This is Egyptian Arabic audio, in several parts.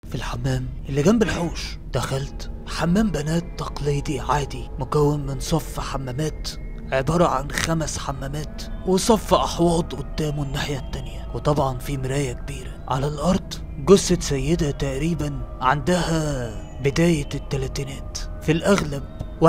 في الحمام اللي جنب الحوش دخلت حمام بنات تقليدي عادي مكون من صف حمامات عبارة عن خمس حمامات وصف أحواض قدامه الناحية التانية وطبعا في مراية كبيرة على الأرض جثة سيدة تقريبا عندها بداية التلاتينات في الأغلب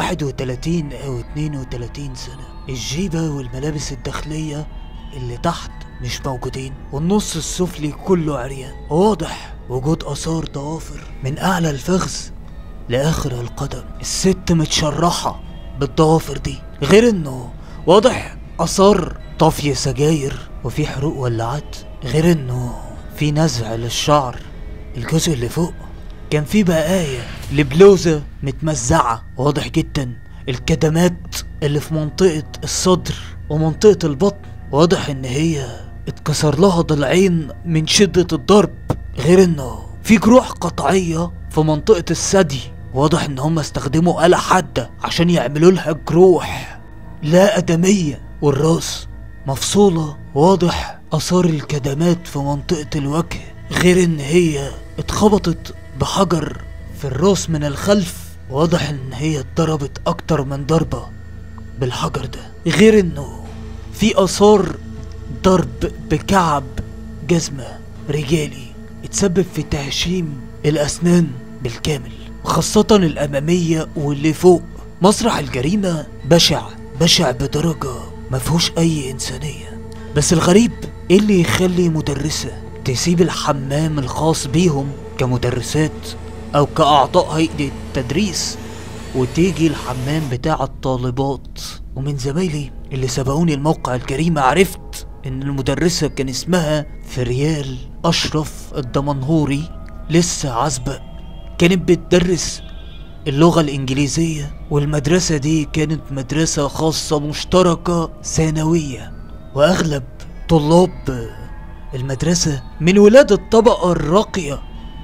31 أو 32 سنة الجيبة والملابس الداخلية اللي تحت مش موجودين والنص السفلي كله عريان واضح وجود آثار ضوافر من أعلى الفخذ لآخر القدم الست متشرحة بالضوافر دي غير انه واضح اثار طفي سجاير وفي حروق ولعات غير انه في نزع للشعر الجزء اللي فوق كان في بقايا لبلوزة متمزعة واضح جدا الكدمات اللي في منطقة الصدر ومنطقة البطن واضح ان هي اتكسر لها ضلعين من شدة الضرب غير انه في جروح قطعية في منطقة الثدي واضح ان هم استخدموا آلة حادة عشان يعملوا لها جروح لا آدمية والراس مفصولة واضح آثار الكدمات في منطقة الوجه غير ان هي اتخبطت بحجر في الراس من الخلف واضح ان هي اتضربت اكتر من ضربة بالحجر ده غير انه في آثار ضرب بكعب جزمة رجالي اتسبب في تهشيم الأسنان بالكامل خاصة الأمامية واللي فوق مسرح الجريمة بشع بشع بدرجة مفهوش أي إنسانية بس الغريب إيه اللي يخلي مدرسة تسيب الحمام الخاص بيهم كمدرسات أو كأعضاء هيئة التدريس وتيجي الحمام بتاع الطالبات ومن زمايلي اللي سبقوني الموقع الجريمة عرفت إن المدرسة كان اسمها فريال أشرف الدمنهوري لسه عزبة كانت بتدرس اللغة الإنجليزية والمدرسة دي كانت مدرسة خاصة مشتركة ثانوية وأغلب طلاب المدرسة من ولاد الطبقة الراقية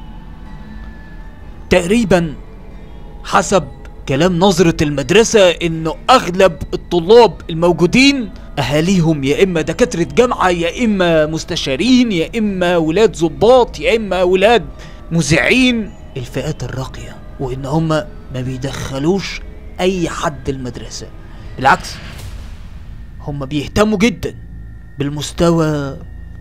تقريبا حسب كلام نظرة المدرسة انه اغلب الطلاب الموجودين اهاليهم يا اما دكاترة جامعة يا اما مستشارين يا اما ولاد ضباط يا اما ولاد مذيعين الفئات الراقية وان هم ما بيدخلوش اي حد المدرسة بالعكس هم بيهتموا جدا بالمستوى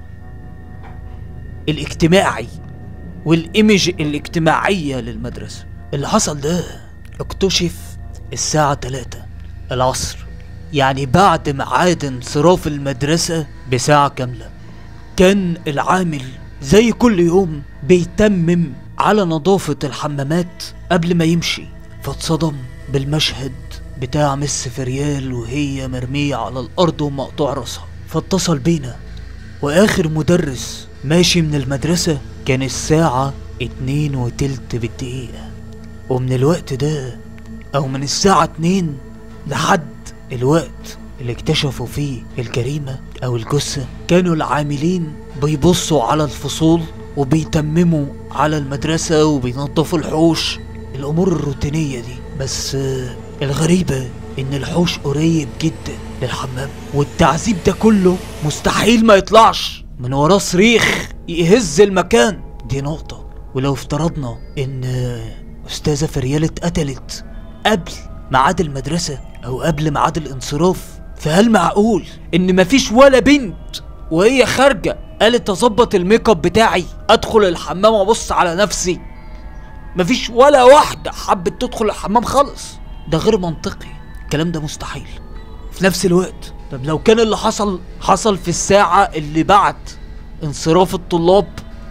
الاجتماعي والايمج الاجتماعية للمدرسة اللي حصل ده اكتشف الساعة 3 العصر يعني بعد ميعاد انصراف المدرسة بساعة كاملة كان العامل زي كل يوم بيتمم على نظافة الحمامات قبل ما يمشي فاتصدم بالمشهد بتاع مس فريال وهي مرمية على الأرض ومقطوع راسها فاتصل بينا وآخر مدرس ماشي من المدرسة كان الساعة اتنين وتلت بالدقيقة ومن الوقت ده أو من الساعة اتنين لحد الوقت اللي اكتشفوا فيه الجريمة أو الجثة كانوا العاملين بيبصوا على الفصول وبيتمموا على المدرسة وبينظفوا الحوش الأمور الروتينية دي بس آه، الغريبة إن الحوش قريب جدا للحمام والتعذيب ده كله مستحيل ما يطلعش من وراه صريخ يهز المكان دي نقطة ولو افترضنا إن آه، أستاذة فريال اتقتلت قبل ميعاد المدرسة أو قبل ميعاد الانصراف فهل معقول إن مفيش ولا بنت وهي خارجة قالت أظبط الميك اب بتاعي أدخل الحمام وأبص على نفسي مفيش ولا واحدة حبت تدخل الحمام خالص ده غير منطقي الكلام ده مستحيل في نفس الوقت طب لو كان اللي حصل حصل في الساعة اللي بعد انصراف الطلاب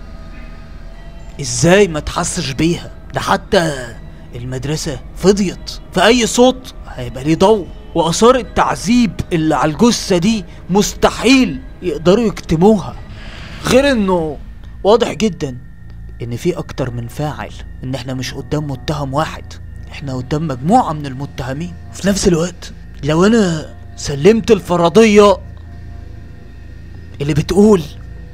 ازاي ما تحسش بيها ده حتى المدرسة فضيت فأي صوت هيبقى ليه ضوء وآثار التعذيب اللي على الجثة دي مستحيل يقدروا يكتموها غير انه واضح جدا ان في اكتر من فاعل ان احنا مش قدام متهم واحد احنا قدام مجموعة من المتهمين في نفس الوقت لو انا سلمت الفرضية اللي بتقول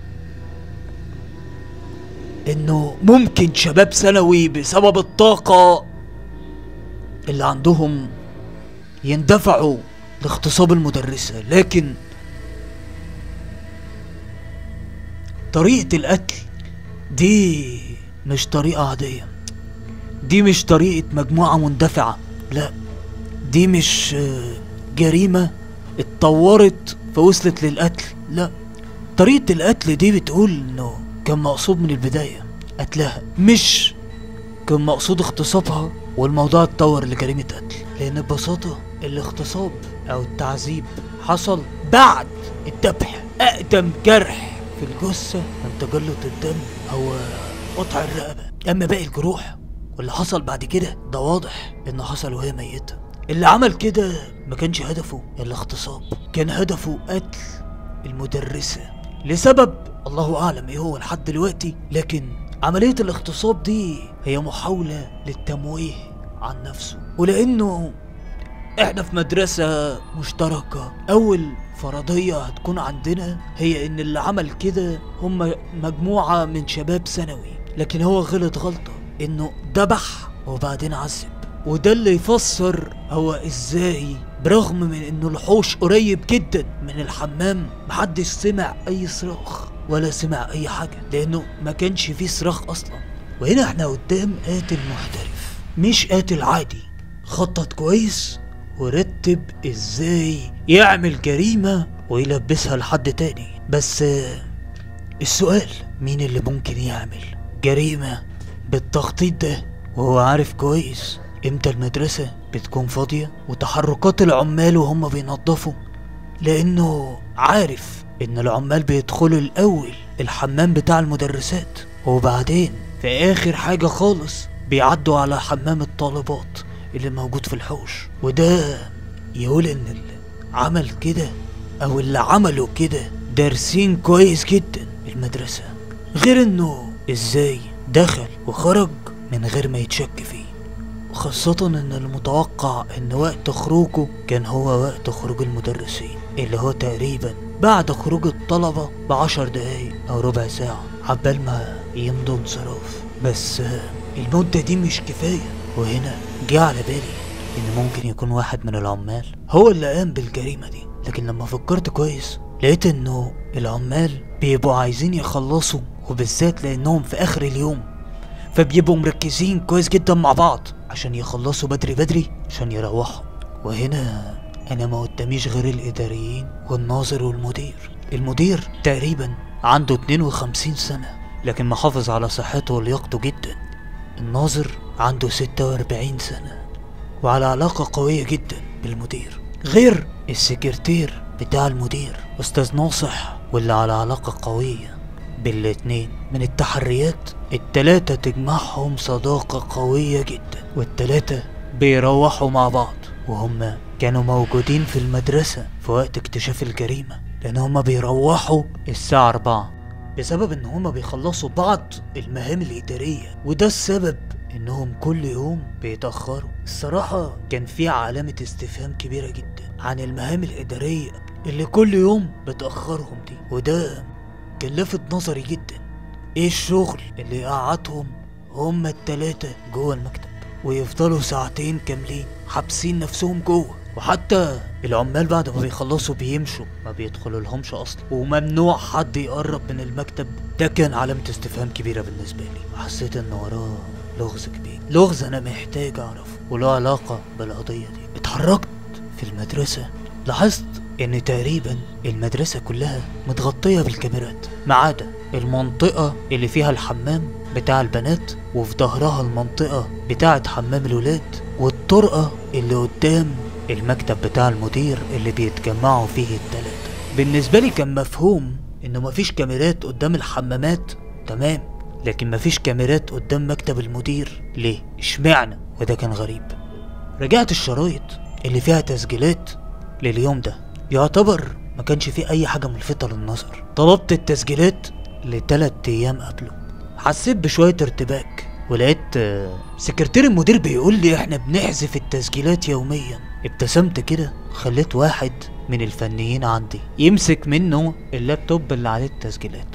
انه ممكن شباب ثانوي بسبب الطاقة اللي عندهم يندفعوا لاغتصاب المدرسة لكن طريقة القتل دي مش طريقة عادية دي مش طريقة مجموعة مندفعة لا دي مش آه، جريمة اتطورت فوصلت للقتل لا طريقة القتل دي بتقول انه كان مقصود من البداية قتلها مش كان مقصود اغتصابها والموضوع اتطور لجريمة قتل لأن ببساطة الاغتصاب أو التعذيب حصل بعد الذبح أقدم جرح في الجثة من تجلط الدم هو قطع الرقبة أما باقي الجروح واللي حصل بعد كده ده واضح إنه حصل وهي ميتة اللي عمل كده ما كانش هدفه الاغتصاب كان هدفه قتل المدرسة لسبب الله أعلم إيه هو لحد دلوقتي لكن عملية الاغتصاب دي هي محاولة للتمويه عن نفسه ولأنه احنا في مدرسة مشتركة أول فرضية هتكون عندنا هي إن اللي عمل كده هم مجموعة من شباب ثانوي لكن هو غلط غلطة إنه ذبح وبعدين عذب وده اللي يفسر هو ازاي برغم من انه الحوش قريب جدا من الحمام محدش سمع اي صراخ ولا سمع اي حاجة لانه ما كانش فيه صراخ اصلا وهنا احنا قدام قاتل محترف مش قاتل عادي خطط كويس ورتب ازاي يعمل جريمة ويلبسها لحد تاني بس آه، السؤال مين اللي ممكن يعمل جريمة بالتخطيط ده وهو عارف كويس امتى المدرسة بتكون فاضية وتحركات العمال وهم بينظفوا لانه عارف ان العمال بيدخلوا الاول الحمام بتاع المدرسات وبعدين في اخر حاجة خالص بيعدوا على حمام الطالبات اللي موجود في الحوش وده يقول ان اللي عمل كده او اللي عملوا كده دارسين كويس جدا المدرسة غير انه ازاي دخل وخرج من غير ما يتشك فيه خاصة ان المتوقع ان وقت خروجه كان هو وقت خروج المدرسين اللي هو تقريبا بعد خروج الطلبة بعشر دقايق او ربع ساعة عبال ما يمضوا انصراف بس آه، المدة دي مش كفاية وهنا جه على بالي ان ممكن يكون واحد من العمال هو اللي قام بالجريمة دي لكن لما فكرت كويس لقيت انه العمال بيبقوا عايزين يخلصوا وبالذات لانهم في اخر اليوم فبيبقوا مركزين كويس جدا مع بعض عشان يخلصوا بدري بدري عشان يروحوا وهنا انا ما قداميش غير الاداريين والناظر والمدير المدير تقريبا عنده 52 سنة لكن محافظ على صحته ولياقته جدا الناظر عنده 46 سنة وعلى علاقة قوية جدا بالمدير غير السكرتير بتاع المدير أستاذ ناصح واللي على علاقة قوية بالاتنين من التحريات التلاتة تجمعهم صداقة قوية جدا والتلاتة بيروحوا مع بعض وهم كانوا موجودين في المدرسة في وقت اكتشاف الجريمة لأن هما بيروحوا الساعة أربعة بسبب إن هما بيخلصوا بعض المهام الإدارية وده السبب إنهم كل يوم بيتأخروا الصراحة كان في علامة استفهام كبيرة جدا عن المهام الإدارية اللي كل يوم بتأخرهم دي وده كان لافت نظري جدا ايه الشغل اللي قعدهم هما التلاتة جوه المكتب ويفضلوا ساعتين كاملين حابسين نفسهم جوه وحتى العمال بعد ما بيخلصوا بيمشوا ما بيدخلوا لهمش اصلا وممنوع حد يقرب من المكتب ده كان علامة استفهام كبيرة بالنسبة لي وحسيت ان وراه لغز كبير لغز انا محتاج اعرفه وله علاقة بالقضية دي اتحركت في المدرسة لاحظت ان تقريبا المدرسة كلها متغطية بالكاميرات ما عدا المنطقة اللي فيها الحمام بتاع البنات وفي ظهرها المنطقة بتاعة حمام الولاد والطرقة اللي قدام المكتب بتاع المدير اللي بيتجمعوا فيه التلاتة بالنسبة لي كان مفهوم انه مفيش كاميرات قدام الحمامات تمام لكن مفيش كاميرات قدام مكتب المدير ليه اشمعنى وده كان غريب رجعت الشرايط اللي فيها تسجيلات لليوم ده يعتبر ما كانش فيه اي حاجة ملفتة للنظر طلبت التسجيلات لتلات ايام قبله حسيت بشوية ارتباك ولقيت آه، سكرتير المدير بيقول لي احنا بنحذف التسجيلات يوميا ابتسمت كده خليت واحد من الفنيين عندي يمسك منه اللابتوب اللي عليه التسجيلات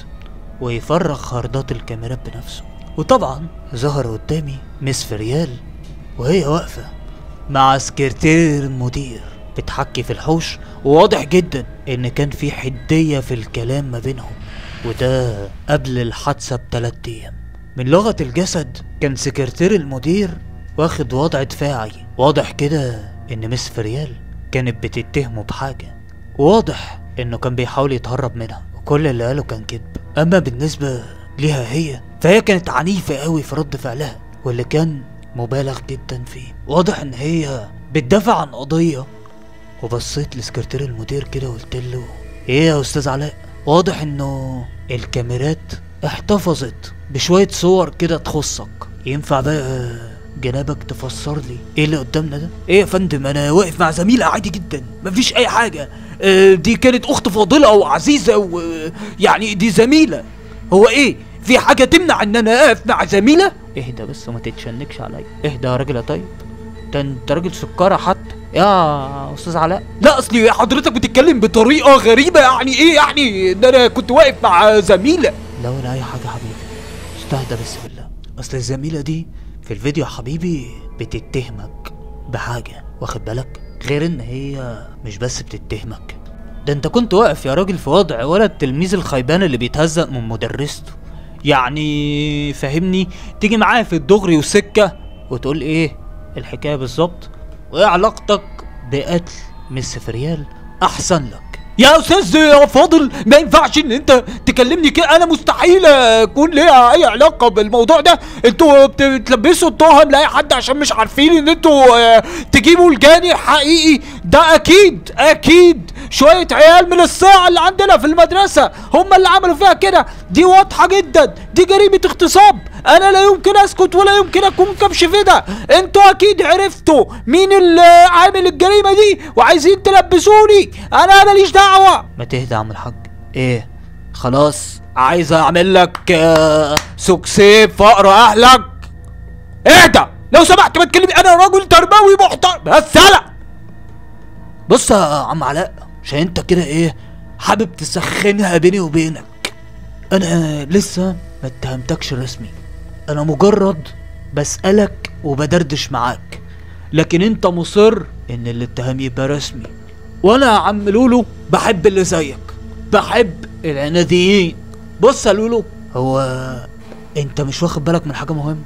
ويفرغ خردات الكاميرات بنفسه وطبعا ظهر قدامي مس فريال وهي واقفة مع سكرتير المدير بتحكي في الحوش وواضح جدا ان كان في حدية في الكلام ما بينهم وده قبل الحادثة بتلات ايام من لغة الجسد كان سكرتير المدير واخد وضع دفاعي واضح كده ان مس فريال كانت بتتهمه بحاجة واضح انه كان بيحاول يتهرب منها وكل اللي قاله كان كذب اما بالنسبة ليها هي فهي كانت عنيفة قوي في رد فعلها واللي كان مبالغ جدا فيه واضح ان هي بتدافع عن قضية وبصيت لسكرتير المدير كده وقلت له ايه يا استاذ علاء واضح انه الكاميرات احتفظت بشوية صور كده تخصك ينفع بقى جنابك تفسر لي ايه اللي قدامنا ده ايه يا فندم انا واقف مع زميلة عادي جدا مفيش اي حاجة اه دي كانت اخت فاضلة وعزيزة ويعني دي زميلة هو ايه في حاجة تمنع ان انا اقف مع زميلة اهدى بس وما تتشنكش عليا اهدى يا راجل يا طيب ده انت راجل سكرة حتى يا استاذ علاء لا اصلي حضرتك بتتكلم بطريقه غريبه يعني ايه يعني ده انا كنت واقف مع زميله لا ولا اي حاجه يا حبيبي استهدى بس بالله اصل الزميله دي في الفيديو يا حبيبي بتتهمك بحاجه واخد بالك غير ان هي مش بس بتتهمك ده انت كنت واقف يا راجل في وضع ولا التلميذ الخيبان اللي بيتهزق من مدرسته يعني فهمني تيجي معايا في الدغري وسكه وتقول ايه الحكايه بالظبط وايه علاقتك بقتل مس فريال احسن لك يا استاذ يا فاضل ما ينفعش ان انت تكلمني كده انا مستحيل اكون ليا اي علاقه بالموضوع ده انتوا بتلبسوا التهم لاي حد عشان مش عارفين ان انتوا تجيبوا الجاني حقيقي ده اكيد اكيد شويه عيال من الصاع اللي عندنا في المدرسه هم اللي عملوا فيها كده دي واضحه جدا دي جريمه اغتصاب انا لا يمكن اسكت ولا يمكن اكون كبش فدا انتوا اكيد عرفتوا مين اللي عامل الجريمه دي وعايزين تلبسوني انا ماليش دعوه ما تهدى يا عم الحاج ايه خلاص عايز اعمل لك آه سكسي فقر اهلك اهدى لو سمحت ما تكلمني انا راجل تربوي محترم بس لا بص يا عم علاء عشان انت كده ايه حابب تسخنها بيني وبينك انا لسه ما اتهمتكش رسمي انا مجرد بسألك وبدردش معاك لكن انت مصر ان الاتهام يبقى رسمي وانا يا عم لولو بحب اللي زيك بحب العناديين بص يا لولو هو انت مش واخد بالك من حاجة مهمة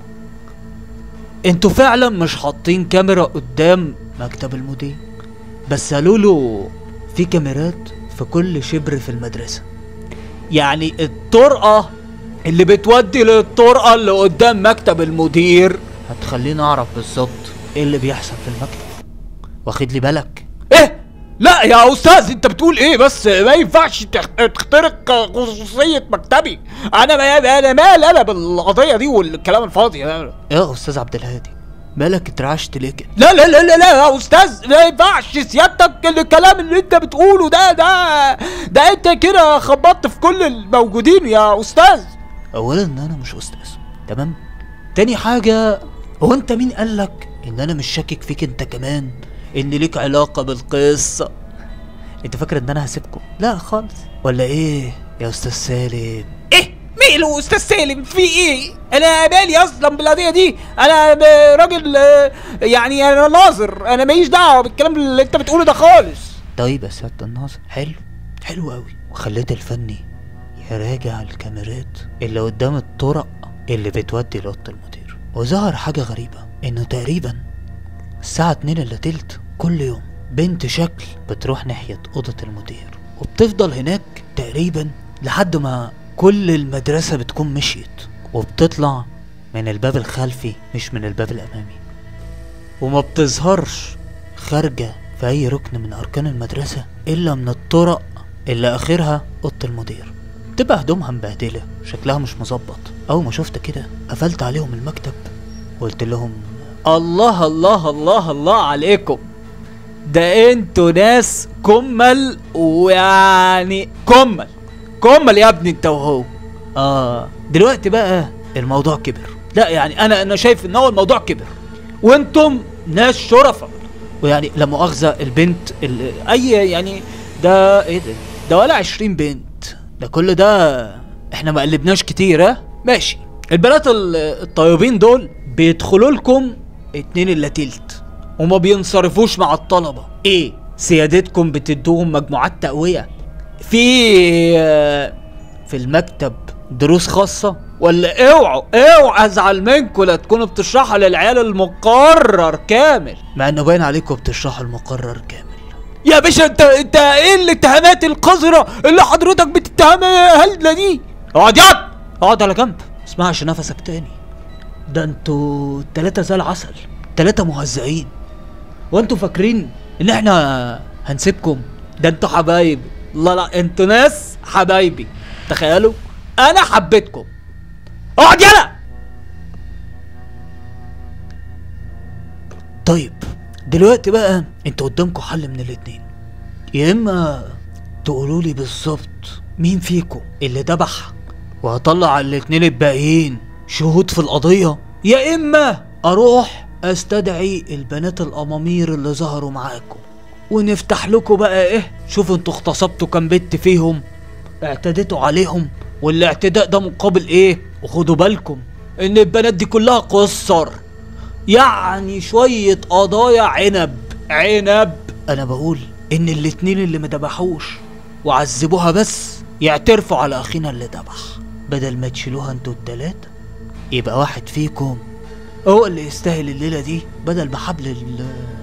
انتوا فعلا مش حاطين كاميرا قدام مكتب المدير بس يا لولو في كاميرات في كل شبر في المدرسة يعني الطرقة اللي بتودي للطرقة اللي قدام مكتب المدير هتخليني اعرف بالظبط ايه اللي بيحصل في المكتب واخد لي بالك ايه لا يا استاذ انت بتقول ايه بس ما ينفعش تخترق خصوصية مكتبي انا ما انا مال انا بالقضية دي والكلام الفاضي ده يا استاذ عبد الهادي مالك اترعشت ليه كده؟ لا لا لا لا لا يا استاذ ما ينفعش سيادتك الكلام اللي انت بتقوله ده ده ده انت كده خبطت في كل الموجودين يا استاذ اولا ان انا مش استاذ تمام تاني حاجة هو انت مين قالك ان انا مش شاكك فيك انت كمان ان ليك علاقة بالقصة انت فاكر ان انا هسيبكم لا خالص ولا ايه يا استاذ سالم ايه ماله استاذ سالم في ايه انا مالي اصلا بالقضيه دي انا راجل يعني انا ناظر انا ماليش دعوه بالكلام اللي انت بتقوله ده خالص طيب يا سياده الناظر حلو حلو قوي وخليت الفني يراجع الكاميرات اللي قدام الطرق اللي بتودي لاوضه المدير وظهر حاجه غريبه انه تقريبا الساعه 2 الا تلت كل يوم بنت شكل بتروح ناحيه اوضه المدير وبتفضل هناك تقريبا لحد ما كل المدرسة بتكون مشيت وبتطلع من الباب الخلفي مش من الباب الأمامي وما بتظهرش خارجة في أي ركن من أركان المدرسة إلا من الطرق اللي آخرها أوضة المدير تبقى هدومها مبهدلة شكلها مش مظبط أول ما شفت كده قفلت عليهم المكتب وقلت لهم الله الله الله الله عليكم ده انتوا ناس كمل ويعني كمل كمل يا ابني انت وهو اه دلوقتي بقى الموضوع كبر لا يعني انا انا شايف ان هو الموضوع كبر وانتم ناس شرفة ويعني لا مؤاخذة البنت ال- اي يعني ده ايه ده ده ولا عشرين بنت ده كل ده احنا ما قلبناش كتير ها ماشي البنات ال- الطيبين دول بيدخلوا لكم اتنين الا تلت وما بينصرفوش مع الطلبة ايه سيادتكم بتدوهم مجموعات تقوية في آه، في المكتب دروس خاصة ولا اوعوا اوعوا ازعل منكم لا تكونوا بتشرحوا للعيال المقرر كامل مع انه باين عليكم بتشرحوا المقرر كامل يا باشا انت انت ايه الاتهامات القذرة اللي حضرتك بتتهمها هلدة دي اقعد ياض اقعد على جنب اسمعش نفسك تاني ده انتوا التلاتة زي العسل تلاتة مهزئين وانتوا فاكرين ان احنا هنسيبكم ده انتوا حبايبي لا لا انتوا ناس حبايبي تخيلوا انا حبيتكم اقعد يلا طيب دلوقتي بقى انتوا قدامكم حل من الاتنين يا اما تقولوا لي بالظبط مين فيكم اللي ذبح وهطلع الاتنين الباقيين شهود في القضية يا اما اروح استدعي البنات الامامير اللي ظهروا معاكم ونفتح لكم بقى ايه شوفوا انتوا اغتصبتوا كام بنت فيهم اعتديتوا عليهم والاعتداء ده مقابل ايه وخدوا بالكم ان البنات دي كلها قصر يعني شوية قضايا عنب عنب انا بقول ان الاتنين اللي ما ذبحوش وعذبوها بس يعترفوا على اخينا اللي ذبح بدل ما تشيلوها انتوا التلاتة يبقى واحد فيكم هو اللي يستاهل الليلة دي بدل ما حبل ال-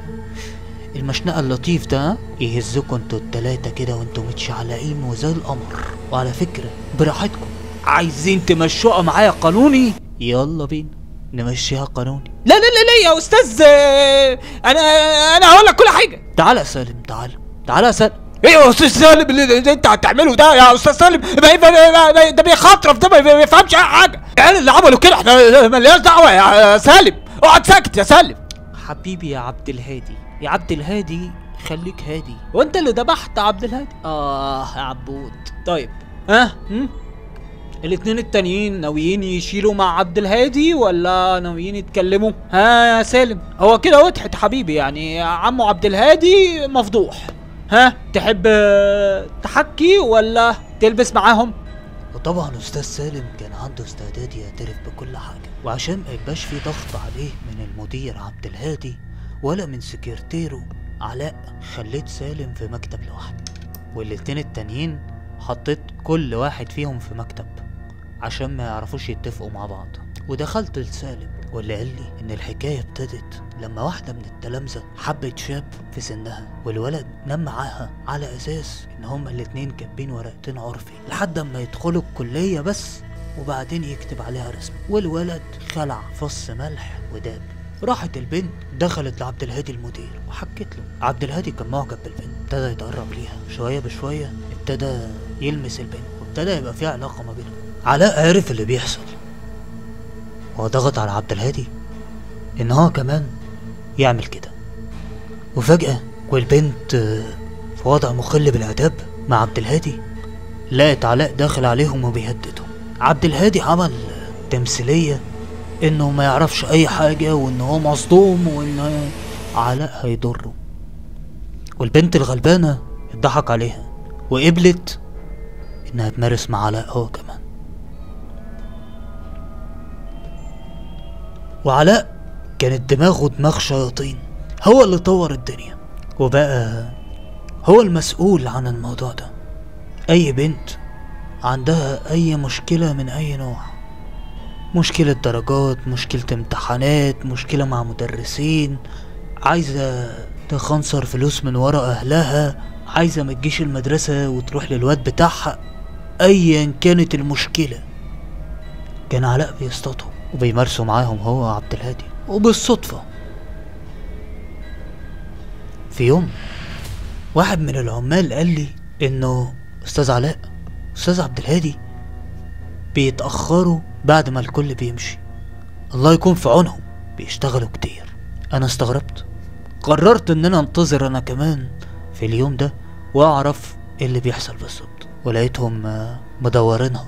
المشنقة اللطيف ده ها؟ يهزكوا انتوا التلاتة كده وانتوا متشعلقين وزي القمر وعلى فكرة براحتكم عايزين تمشوها معايا قانوني يلا بينا نمشيها قانوني لا لا لا لا يا استاذ آه، انا انا هقول لك كل حاجه تعالى يا سالم تعالى تعالى يا سالم ايه يا استاذ سالم اللي اللي انت هتعمله ده يا استاذ سالم ما- ما- ما- ما- ده بيخطرف ده ما ما بيفهمش اي حاجه العيال اللي عملوا كده احنا مالناش دعوه يا سالم اقعد ساكت يا سالم حبيبي يا عبد الهادي يا عبد الهادي خليك هادي وانت اللي ذبحت عبد الهادي اه يا عبود طيب ها هم؟ الاتنين التانيين ناويين يشيلوا مع عبد الهادي ولا ناويين يتكلموا ها يا سالم هو كده وضحت حبيبي يعني عمو عبد الهادي مفضوح ها تحب آه، تحكي ولا تلبس معاهم وطبعا استاذ سالم كان عنده استعداد يعترف بكل حاجه وعشان ما يبقاش في ضغط عليه من المدير عبد الهادي ولا من سكرتيره علاء خليت سالم في مكتب لوحده والاتنين التانيين حطيت كل واحد فيهم في مكتب عشان ما يعرفوش يتفقوا مع بعض ودخلت لسالم واللي قال لي ان الحكايه ابتدت لما واحده من التلامذه حبت شاب في سنها والولد نام معاها على اساس ان هما الاتنين كاتبين ورقتين عرفي لحد اما يدخلوا الكليه بس وبعدين يكتب عليها رسم والولد خلع فص ملح وداب راحت البنت دخلت لعبد الهادي المدير وحكت له عبد الهادي كان معجب بالبنت ابتدى يتقرب ليها شويه بشويه ابتدى يلمس البنت وابتدى يبقى في علاقه ما بينهم علاء عرف اللي بيحصل وضغط على عبد الهادي ان هو كمان يعمل كده وفجأة والبنت آه، في وضع مخل بالعتاب مع عبد الهادي لقت علاء داخل عليهم وبيهددهم عبد الهادي عمل آه، تمثيلية انه ما يعرفش اي حاجة وان هو مصدوم وان علاء هيضره والبنت الغلبانة اتضحك عليها وقبلت انها تمارس مع علاء هو كمان وعلاء كانت دماغه دماغ شياطين هو اللي طور الدنيا وبقى هو المسؤول عن الموضوع ده اي بنت عندها اي مشكلة من اي نوع مشكلة درجات مشكلة امتحانات مشكلة مع مدرسين عايزة تخنصر فلوس من ورا اهلها عايزة ما تجيش المدرسة وتروح للواد بتاعها ايا كانت المشكلة كان علاء بيصطادهم وبيمارسوا معاهم هو وعبد الهادي وبالصدفة في يوم واحد من العمال قال لي انه استاذ علاء استاذ عبد الهادي بيتأخروا بعد ما الكل بيمشي الله يكون في عونهم بيشتغلوا كتير انا استغربت قررت ان انا انتظر انا كمان في اليوم ده واعرف ايه اللي بيحصل بالظبط ولقيتهم آه، مدورينها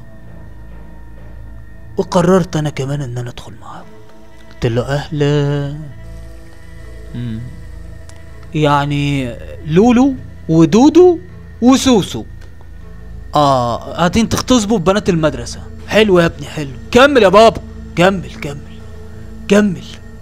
وقررت انا كمان ان انا ادخل معاهم قلت له اهلا مم. يعني لولو ودودو وسوسو اه قاعدين تغتصبوا ببنات المدرسة حلو يا ابني حلو كمل يا بابا كمل كمل كمل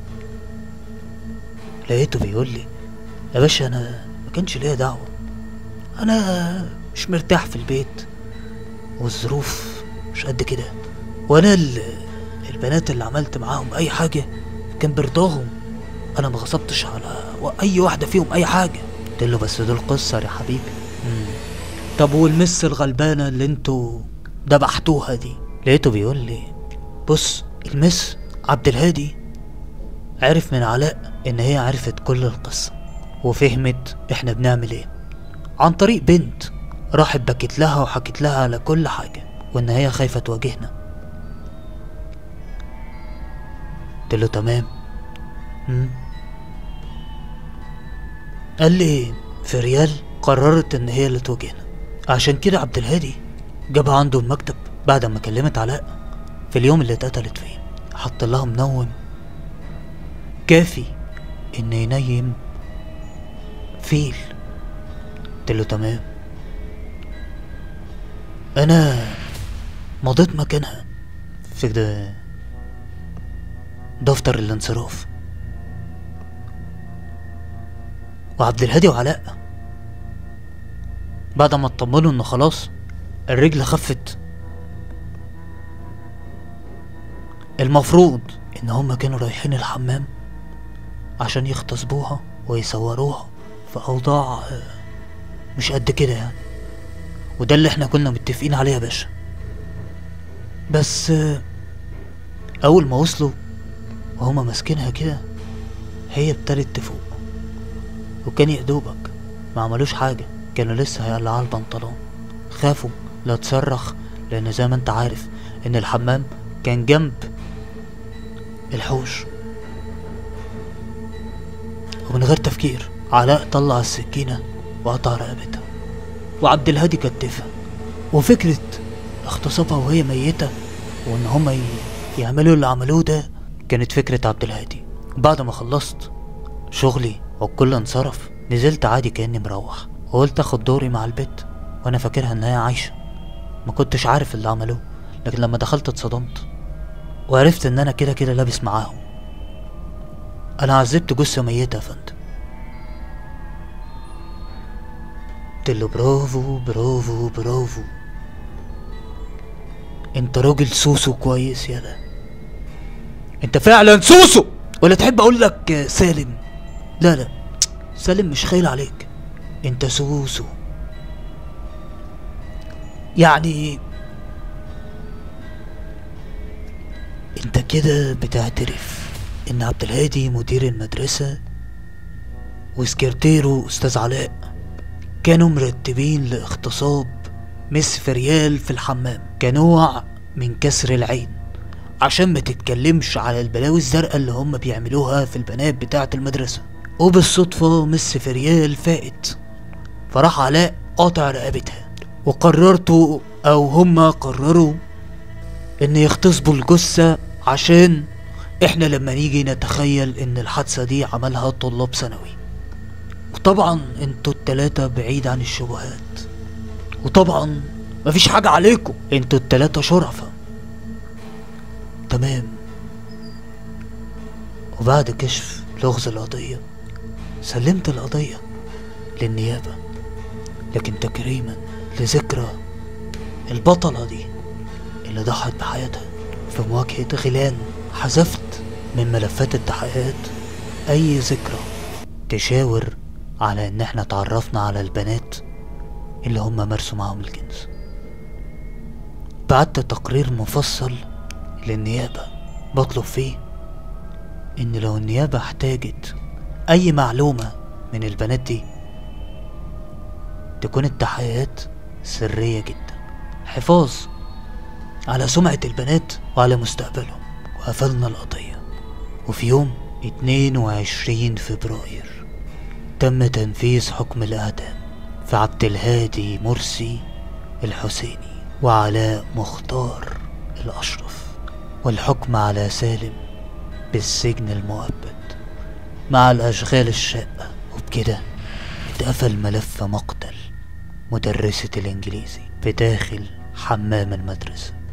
لقيته بيقول لي يا باشا انا ما كانش ليا دعوة انا مش مرتاح في البيت والظروف مش قد كده وانا ال- البنات اللي عملت معاهم اي حاجه كان برضاهم انا ما غصبتش على و- اي واحده فيهم اي حاجه قلت له بس دول قصر يا حبيبي مم. طب والمس الغلبانه اللي انتوا دبحتوها دي لقيته بيقول لي بص المس عبد الهادي عرف من علاء ان هي عرفت كل القصه وفهمت احنا بنعمل ايه عن طريق بنت راحت بكت لها وحكت لها على كل حاجه وان هي خايفه تواجهنا قلت له تمام مم. قال لي في ريال قررت ان هي اللي تواجهنا عشان كده عبد الهادي جابها عنده المكتب بعد ما كلمت علاء في اليوم اللي اتقتلت فيه حط لها منوم كافي ان ينيم فيل قلت له تمام انا مضيت مكانها في ده دفتر الانصراف وعبد الهادي وعلاء بعد ما اطمنوا انه خلاص الرجل خفت المفروض ان هما كانوا رايحين الحمام عشان يغتصبوها ويصوروها في اوضاع آه، مش قد كده يعني وده اللي احنا كنا متفقين عليه يا باشا بس آه، اول ما وصلوا وهما ماسكينها كده هي ابتدت تفوق وكان يدوبك ما عملوش حاجة كانوا لسه هيقلعوا البنطلون خافوا لا تصرخ لان زي ما انت عارف ان الحمام كان جنب الحوش ومن غير تفكير علاء طلع السكينة وقطع رقبتها وعبد الهادي كتفها وفكرة اغتصابها وهي ميتة وان هما ي- يعملوا اللي عملوه ده كانت فكرة عبد الهادي بعد ما خلصت شغلي والكل انصرف نزلت عادي كأني مروح وقلت اخد دوري مع البت وانا فاكرها ان هي عايشة ما كنتش عارف اللي عملوه لكن لما دخلت اتصدمت وعرفت ان انا كده كده لابس معاهم انا عذبت جثة ميتة يا فندم قلت له برافو برافو برافو انت راجل سوسو كويس يالا انت فعلا سوسو ولا تحب اقول لك آه، سالم لا لا سالم مش خايل عليك انت سوسو يعني انت كده بتعترف ان عبد الهادي مدير المدرسة وسكرتيره استاذ علاء كانوا مرتبين لاغتصاب مس فريال في الحمام كنوع من كسر العين عشان ما تتكلمش على البلاوي الزرقاء اللي هم بيعملوها في البنات بتاعة المدرسة وبالصدفة مس فريال فائت فراح علاء قاطع رقبتها وقررتوا او هما قرروا ان يغتصبوا الجثة عشان احنا لما نيجي نتخيل ان الحادثة دي عملها طلاب ثانوي وطبعا انتوا التلاتة بعيد عن الشبهات وطبعا مفيش حاجة عليكم انتوا التلاتة شرفة تمام وبعد كشف لغز القضية سلمت القضية للنيابة لكن تكريما لذكرى البطلة دي اللي ضحت بحياتها في مواجهة غيلان حذفت من ملفات التحقيقات أي ذكرى تشاور على إن احنا تعرفنا على البنات اللي هم مارسوا معاهم الجنس بعت تقرير مفصل للنيابة بطلب فيه إن لو النيابة احتاجت أي معلومة من البنات دي تكون التحقيقات سرية جدا حفاظ على سمعة البنات وعلى مستقبلهم وقفلنا القضية وفي يوم 22 فبراير تم تنفيذ حكم الإعدام في عبد الهادي مرسي الحسيني وعلاء مختار الأشرف والحكم على سالم بالسجن المؤبد مع الأشغال الشاقة وبكده اتقفل ملف مقتل مدرسة الإنجليزي بداخل حمام المدرسة